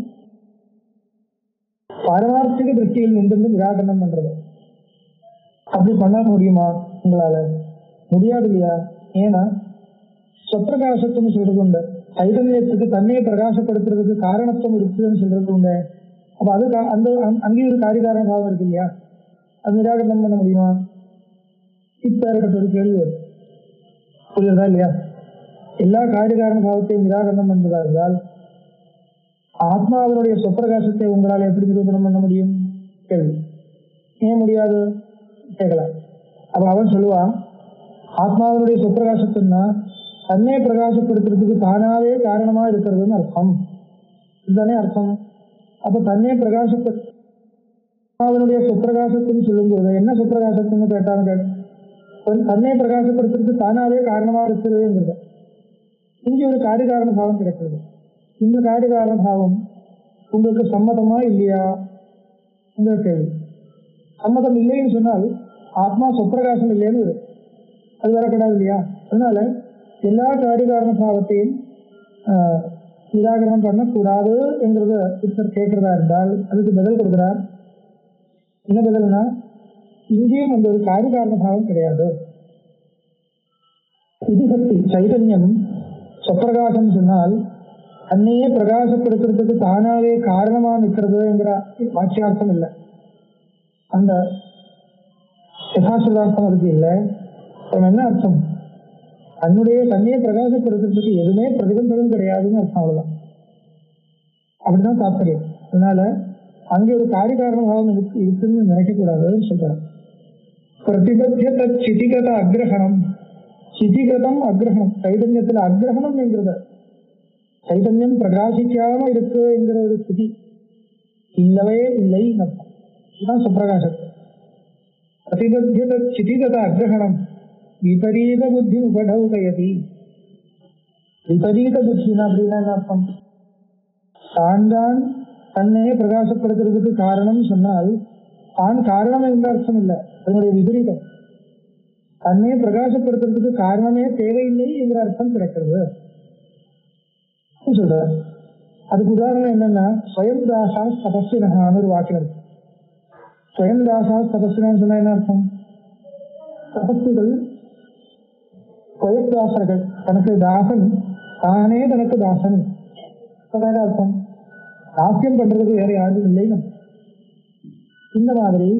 பாரமார்த்திக திருஷ்டியில் நின்று நிராகரணம் பண்றது அப்படி பண்ண முடியுமா உங்களால முடியாது இல்லையா ஏன்னா சொப்பிரகாசத்துவம் சொல்றது உண்டு சைதன்யத்துக்கு தன்னையே பிரகாசப்படுத்துறதுக்கு காரணத்துவம் இருக்குதுன்னு சொல்றது உண்டு அப்ப அது கா- அந்த அங்க- அங்கேயும் ஒரு காரிகாரண பாவம் இருக்கு இல்லையா அது நிராகரணம் பண்ண முடியுமா இப்ப இருக்கிற ஒரு கேள்வி வரும் புரியுதா இல்லையா எல்லா காரியகாரண பாவத்தையும் நிராகரணம் பண்றதா இருந்தால் ஆத்மாவினுடைய சொப்பிரகாசத்தை உங்களால் எப்படி நிரூபணம் பண்ண முடியும் கேள்வி ஏன் முடியாது கேட்கலாம் அப்ப அவன் சொல்லுவான் ஆத்மாவினுடைய சொப்பிரகாசத்துன்னா தன்னை பிரகாசப்படுத்துறதுக்கு தானாவே காரணமா இருக்கிறதுன்னு அர்த்தம் இதுதானே அர்த்தம் அப்ப தன்னை பிரகாசப்படு ஆத்மாவினுடைய சொப்பிரகாசத்துன்னு சொல்லும்போது என்ன சொப்பிரகாசத்துன்னு கேட்டான்னு கேட்ட தன்னை பிரகாசப்படுத்துறதுக்கு தானாவே காரணமா இருக்கிறதுங்கிறது இங்கே ஒரு காரியகாரண பாவம் கிடைக்கிறது இந்த காரியகாரண பாவம் உங்களுக்கு சம்மதமா இல்லையா உங்க கேள்வி சம்மதம் இல்லைன்னு சொன்னால் ஆத்மா சொப்பிரகாசம் இல்லைன்னு வரும். அது வரக்கூடாது இல்லையா அதனால எல்லா காரியகாரண பாவத்தையும் ஆஹ், நிராகரணம் பண்ணக்கூடாது என்கிறத சித்தர் கேட்கிறதா இருந்தால் அதுக்கு பதில் கொடுக்கிறார் என்ன பதில்னா இங்கேயும் அந்த ஒரு காரியகாரண பாவம் கிடையாது இது சக்தி சைதன்யம் சொப்பிரகாசம் சொன்னால் தன்னையே பிரகாசப்படுத்துறதுக்கு தானாவே காரணமா நிற்கிறதுங்கிற வாக்கியார்த்தம் இல்லை அந்த யதாசிரதார்த்தம் அதுக்கு இல்லை அப்புறம் என்ன அர்த்தம் தன்னுடைய தன்னையே பிரகாசப்படுத்துறதுக்கு எதுவுமே பிரதிபந்தகம் கிடையாதுன்னு அர்த்தம் அவ்வளவுதான் அப்படிதான் தாற்பயம் அதனால அங்கே ஒரு காரியகாரண பாவம் இருக்கு இருக்குன்னு நினைக்க கூடாதுன்னு சொல்றாரு பிரதிபத்திய தத் சிதிகத அக்ரஹணம் சிதிகதம் அக்ரஹணம் சைதன்யத்துல அக்ரஹணம் என்கிறது சைதன்யம் பிரகாசிக்காம இருக்கு என்கிற ஒரு ஸ்திதி இல்லவே இல்லை அர்த்தம் இதுதான் சுப்பிரகாசம் பிரதிபத்திய தத் சிதிகத அக்ரஹணம் விபரீத புத்தி உபடௌகயதி விபரீத புத்தினா அப்படின்னா என்ன அர்த்தம் தான் தான் தன்னையே பிரகாசப்படுத்துறதுக்கு காரணம் சொன்னால் தான் காரணம் என்ற அர்த்தம் இல்லை அதனுடைய விபரீதம் தன்னை பிரகாசப்படுத்துறதுக்கு காரணமே தேவையில்லை என்கிற அர்த்தம் கிடைக்கிறது சொல்ற அதுக்கு உதாரணம் என்னன்னா ஸ்வயம் தாசா தபஸ்வினகான்னு ஒரு வாக்கியம் இருக்கு ஸ்வயம் தாசா தபஸ்வினான்னு சொன்னா என்ன அர்த்தம் தபஸ்விகள் ஸ்வயத்தாசர்கள் தனக்கு தாசன் தானே தனக்கு தாசன் அதான் என்ன அர்த்தம் தாசியம் பண்றதுக்கு வேற யாரும் இல்லைன்னு இந்த மாதிரி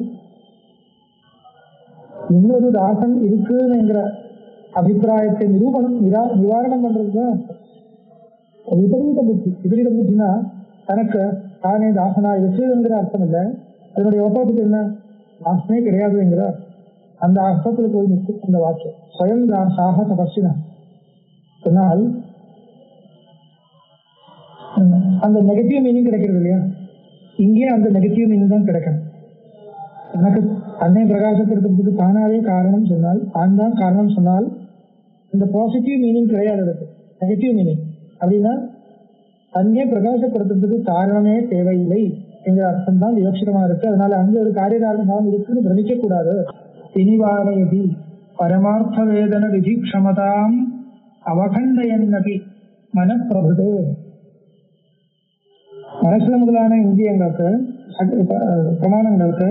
இன்னொரு தாசன் இருக்குங்கிற அபிப்பிராயத்தை நிரூபணம் நிரா- நிவாரணம் பண்றதுதான் விபரீத புத்தி விபரீத புத்தினா தனக்கு தானே தாசனா இருக்குங்கிற அர்த்தம் இல்லை அதனுடைய ஒப்பாத்துக்கு என்ன தாசனே கிடையாதுங்கிற அந்த அர்த்தத்துல போய் நிற்கும் அந்த வாக்கியம் ஸ்வயம் தாசாக தபஸ்வினா சொன்னால் உம், அந்த நெகட்டிவ் மீனிங் கிடைக்கிறது இல்லையா இங்கே அந்த நெகட்டிவ் மீனிங் தான் கிடைக்கணும் எனக்கு தன்னை பிரகாசப்படுத்துறதுக்கு தானாவே காரணம் சொன்னால் தான் தான் காரணம் சொன்னால் இந்த பாசிட்டிவ் மீனிங் கிடையாது அதுக்கு நெகட்டிவ் மீனிங் அப்படின்னா தன்னை பிரகாசப்படுத்துறதுக்கு காரணமே தேவையில்லை என்ற அர்த்தம் தான் விவட்சிதமா இருக்கு அதனால அங்க ஒரு காரியகாரண பாவம் இருக்குன்னு பிரமிக்க கூடாது திணிவாரயதி பரமார்த்த வேதன விதி க்ஷமதாம் அவகண்டயன்னபி மனப்பிரபுதே மனசு முதலான இந்திரியங்களுக்கு சக்- அஹ் பிரமாணங்களுக்கு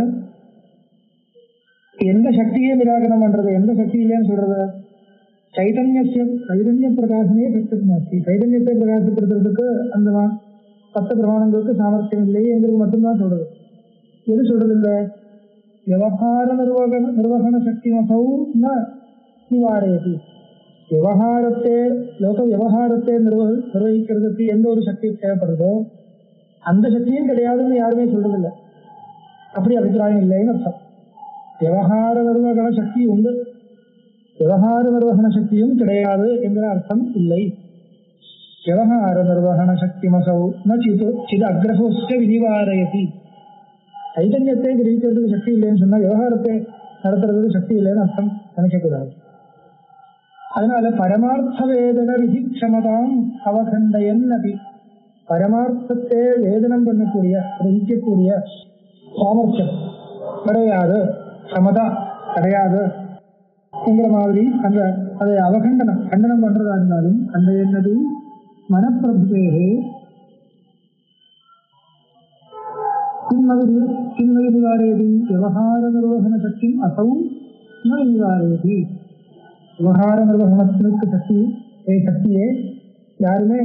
எந்த சக்தியை நிராகரணம் பண்றது எந்த சக்தி இல்லைன்னு சொல்றது சைதன்யத்தை சைதன்ய பிரகாசமே சக்தி நாஸ்தி சைதன்யத்தை பிரகாசப்படுத்துறதுக்கு அந்த மா- பத்து பிரமாணங்களுக்கு சாமர்த்தியம் இல்லைங்கிறது மட்டும்தான் சொல்றது எது சொல்றது இல்ல விவகார நிர்வகன நிர்வகன சக்தி மசௌ ந நிவாரயதி விவகாரத்தை லோக விவகாரத்தை நிர்வ நிர்வகிக்கிறதுக்கு எந்த ஒரு சக்தி தேவைப்படுதோ அந்த சக்தியும் கிடையாதுன்னு யாருமே சொல்றதில்லை அப்படி அபிப்பிராயம் இல்லைன்னு அர்த்தம் விவகார நிர்வகன சக்தி உண்டு விவகார நிர்வகன சக்தியும் கிடையாது என்கிற அர்த்தம் இல்லை விவகார நிர்வகன சக்தி மசௌ ந சிது சிது அக்ரஹோஸ்ட விதிவாரயதி சைதன்யத்தை கிரகிக்கிறதுக்கு சக்தி இல்லைன்னு சொன்னா விவகாரத்தை நடத்துறதுக்கு சக்தி இல்லைன்னு அர்த்தம் நினைக்கக்கூடாது அதனால பரமார்த்த வேதன விதி க்ஷமதாம் அவகண்டயன் அபி பரமார்த்தத்தை வேதனம் பண்ணக்கூடிய கிரகிக்கக்கூடிய சாமர்த்தியம் கிடையாது சமதா கிடையாது என்கிற மாதிரி அந்த அதை அவகண்டனம் கண்டனம் பண்றதா இருந்தாலும் அந்த என்னது மனப்பிரபுதேகே கிண்ணவிதி கிண்ணவி நிவாரயதி விவகார நிர்வகன சக்தி அசௌ ந நிவாரயதி விவகார நிர்வகணத்திற்கு சக்தி ஏ சக்தியே யாருமே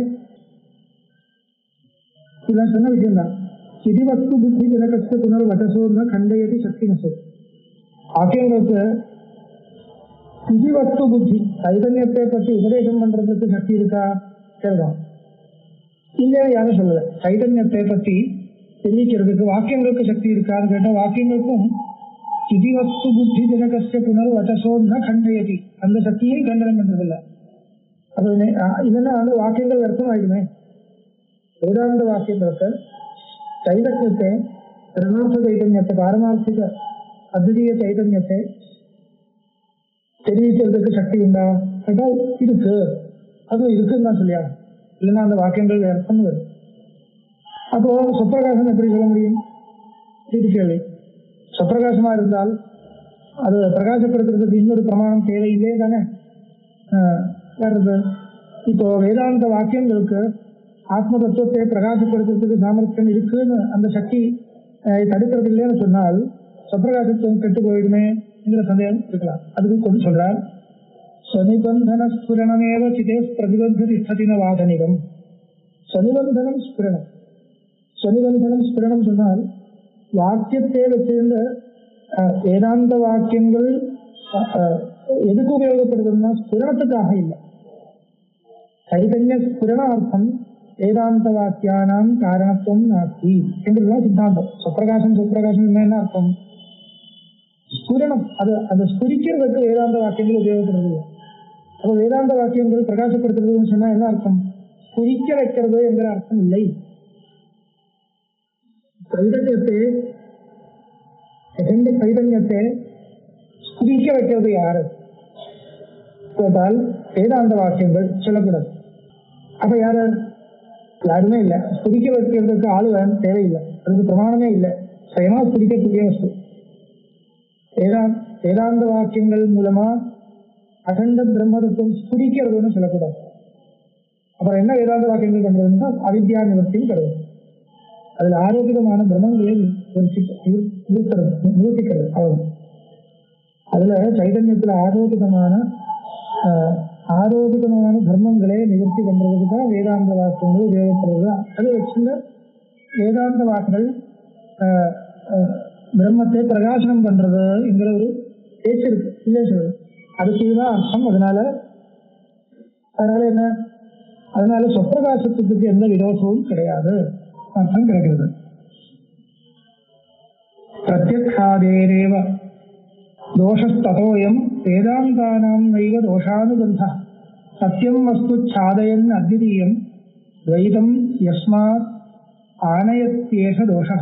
இதெல்லாம் சொன்ன விஷயம்தான் சிதிவஸ்து புத்தி ஜனகஸ்து புனர் வட்டசோர்ன கண்டயதி சக்தி நசோ வாக்கியங்களுக்கு சிதிவஸ்து புத்தி சைதன்யத்தை பற்றி உபதேசம் பண்றதுக்கு சக்தி இருக்கா சரிதான் இல்லையா யாரும் சொல்லல சைதன்யத்தை பற்றி தெரிவிக்கிறதுக்கு வாக்கியங்களுக்கு சக்தி இருக்கான்னு கேட்டா வாக்கியங்களுக்கும் சிதிவஸ்து புத்தி ஜனகஸ்ய புனர் வச்சசோன்னா கண்டயதி அந்த சக்தியை கண்டனம் பண்றதில்ல அப்ப இது- அஹ் இல்லைன்னா அந்த வாக்கியங்கள் வியர்த்தம் ஆயிடுமே வேதாந்த வாக்கியங்களுக்கு சைதன்யத்தை பிரமார்த்த சைதன்யத்தை பாரமார்த்திக அத்விதீய சைதன்யத்தை தெரிவிக்கிறதுக்கு சக்தி உண்டா கேட்டா இருக்கு அதுவும் இருக்குன்னு தான் சொல்லியா இல்லைன்னா அந்த வாக்கியங்கள் வியர்த்தம் வரும் அப்போ சுப்பிரகாசம் எப்படி சொல்ல முடியும் இது கேள்வி சுப்பிரகாசமா இருந்தால் அது பிரகாசப்படுத்துறதுக்கு இன்னொரு பிரமாணம் தேவையில்லையே தானே ஆஹ் வருது இப்போ வேதாந்த வாக்கியங்களுக்கு ஆத்ம தத்துவத்தை பிரகாசப்படுத்துறதுக்கு சாமர்த்தியம் இருக்குன்னு அந்த சக்தி ஆஹ் தடுக்கிறது இல்லைன்னு சொன்னால் சுப்பிரகாசத்துவம் கெட்டு போயிடுமே என்கிற சந்தேகம் இருக்கலாம் அதுக்கு கொஞ்சம் சொல்றார் ஸ்வநிபந்தன ஸ்புரணமேவ சிதே பிரதிபந்த திஷ்டதின வாதனிகம் ஸ்வநிபந்தனம் ஸ்புரணம் ஸ்வநிபந்தனம் ஸ்புரணம் சொன்னால் வாக்கியத்தை வச்சிருந்த அஹ், வேதாந்த வாக்கியங்கள் அஹ், அஹ், எதுக்கு உபயோகப்படுதுன்னா ஸ்புரணத்துக்காக இல்லை சைதன்ய ஸ்புரணார்த்தம் வேதாந்த வாக்கியானாம் காரணத்துவம் நாஸ்தி என்றுதான் சித்தாந்தம் சுப்பிரகாசம் சுப்பிரகாசம் என்ன அர்த்தம் ஸ்புரணம் அது அதை ஸ்புரிக்கிறதுக்கு வேதாந்த வாக்கியங்கள் உபயோகப்படுறது இல்லை. அப்ப வேதாந்த வாக்கியங்கள் பிரகாசப்படுத்துறதுன்னு சொன்னா என்ன அர்த்தம் ஸ்புரிக்க வைக்கிறது என்கிற அர்த்தம் இல்லை சைதன்யத்தை எந்த சைதன்யத்தை ஸ்புரிக்க வைக்கிறது யாரு கேட்டால் வேதாந்த வாக்கியங்கள் சொல்லக்கூடாது அப்ப யாரு யாருமே இல்லை ஸ்புரிக்க வைக்கிறதுக்கு ஆளு வேணும் தேவையில்லை அதுக்கு பிரமாணமே இல்லை சுயமா ஸ்புரிக்கக்கூடிய வஸ்து வேதாந்த வேதாந்த வாக்கியங்கள் மூலமா அகண்ட பிரம்மதத்துவம் ஸ்புரிக்கிறதுன்னு சொல்லக்கூடாது அப்புறம் என்ன வேதாந்த வாக்கியங்கள் பண்றதுன்னா அவித்யா நிவர்த்தியும் தருவது அதுல ஆரோக்கியமான பிரம்மங்களை நிவர்த்தி- நிவர்- நிறுத்துறது நிவர்த்திக்கிறது அவ்வளவு அதுல சைதன்யத்துல ஆரோக்கியமான ஆஹ், ஆரோக்கியமான தர்மங்களை நிவர்த்தி பண்றதுக்கு தான் வேதாந்த வாக்கியங்கள் உபயோகப்படுறது அது வச்சுள்ள வேதாந்த வாக்குகள் ஆஹ், ஆஹ், பிரம்மத்தை பிரகாசனம் பண்றது என்கிற ஒரு பேச்சு இருக்கு இல்லையா சொல்றது அதுக்கு இதுதான் அர்த்தம் அதனால அதனால என்ன அதனால சொப்பிரகாசத்துக்கு எந்த விரோதமும் கிடையாது அர்த்தம் கிடைக்கிறது பிரத்யக்ஷாதேரேவ தோஷஸ்ததோயம் வேதாந்தானாம் நைவ தோஷானுபந்த சத்தியம் வஸ்து சாதயன் அத்விதீயம் துவைதம் யஸ்மாத் ஆனயத்யேஷ தோஷः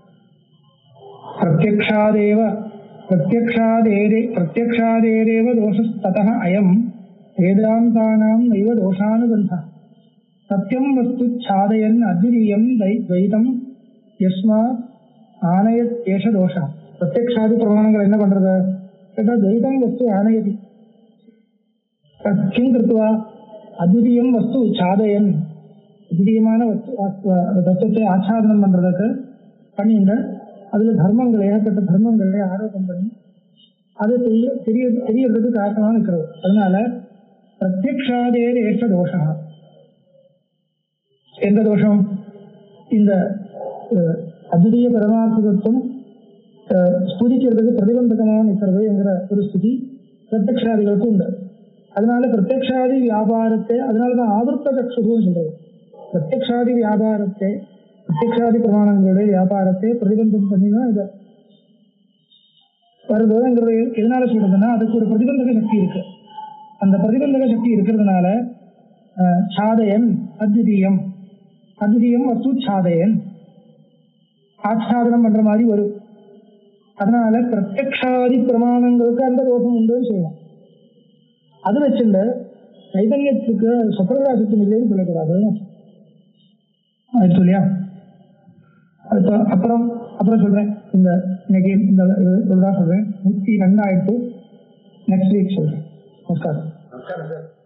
प्रत्यक्षादेव प्रत्यक्षादेरे प्रत्यक्षादेरेव दोषस्ततः अयम् वेदान्तानां नैव दोषानुबन्धः सत्यं वस्तु छादयन् अद्वितीयं द्वै- द्वैतं यस्मात् ஆனயத் ஏஷ தோஷம் பிரத்யக்ஷாதி பிரமாணங்கள் என்ன பண்றது கேட்டா துவைதம் வஸ்து ஆனயதி தத் கிம் கிருத்வா அத்விதீயம் வஸ்து சாதயன் திடீயமான வஸ்து- வஸ்து- தத்துவத்தை ஆச்சாதனம் பண்றதுக்கு பண்ணிங்க அதுல தர்மங்கள் ஏகப்பட்ட தர்மங்களை ஆரோபம் பண்ணி அது தெரிய தெரிய தெரியறதுக்கு காரணமாக இருக்கிறது அதனால பிரத்யக்ஷாதேர் ஏற்ற தோஷம் எந்த தோஷம் இந்த அஹ், அத்விதீய பரமார்த்த தத்துவம் அஹ், ஸ்துதிக்கிறதுக்கு பிரதிபந்தகமாக நிற்கிறது என்கிற ஒரு ஸ்துதி பிரத்யக்ஷாதிகளுக்கு உண்டு அதனால பிரத்யக்ஷாதி வியாபாரத்தை அதனாலதான் ஆவர்த்த சக்ஷுன்னு சொல்றது பிரத்யக்ஷாதி வியாபாரத்தை பிரத்யக்ஷாதி பிரமாணங்களுடைய வியாபாரத்தை பிரதிபந்தம் பண்ணி தான் இதை வருதுங்கிறது எதனால சொல்றதுன்னா அதுக்கு ஒரு பிரதிபந்தக சக்தி இருக்கு அந்த பிரதிபந்தக சக்தி இருக்கிறதுனால அஹ், சாதயன் அத்விதீயம் அத்விதீயம் வஸ்து சாதயன் ஆச்சாதனம் பண்ற மாதிரி வரும் அதனால பிரத்யக்ஷாதி பிரமாணங்களுக்கு அந்த தோஷம் உண்டுன்னு சொல்லலாம் அது வச்சுட்டு கைதன்யத்துக்கு சொப்பிரகாசத்தின் இல்லைன்னு சொல்லக்கூடாது அது சொல்லியா இப்போ அப்புறம் அப்புறம் சொல்றேன் இந்த இன்னைக்கு இந்த இதுதான் சொல்றேன் நூத்தி ரெண்டாயிரத்து நெக்ஸ்ட் வீக் சொல்றேன் நமஸ்காரம் நமஸ்காரம் சார்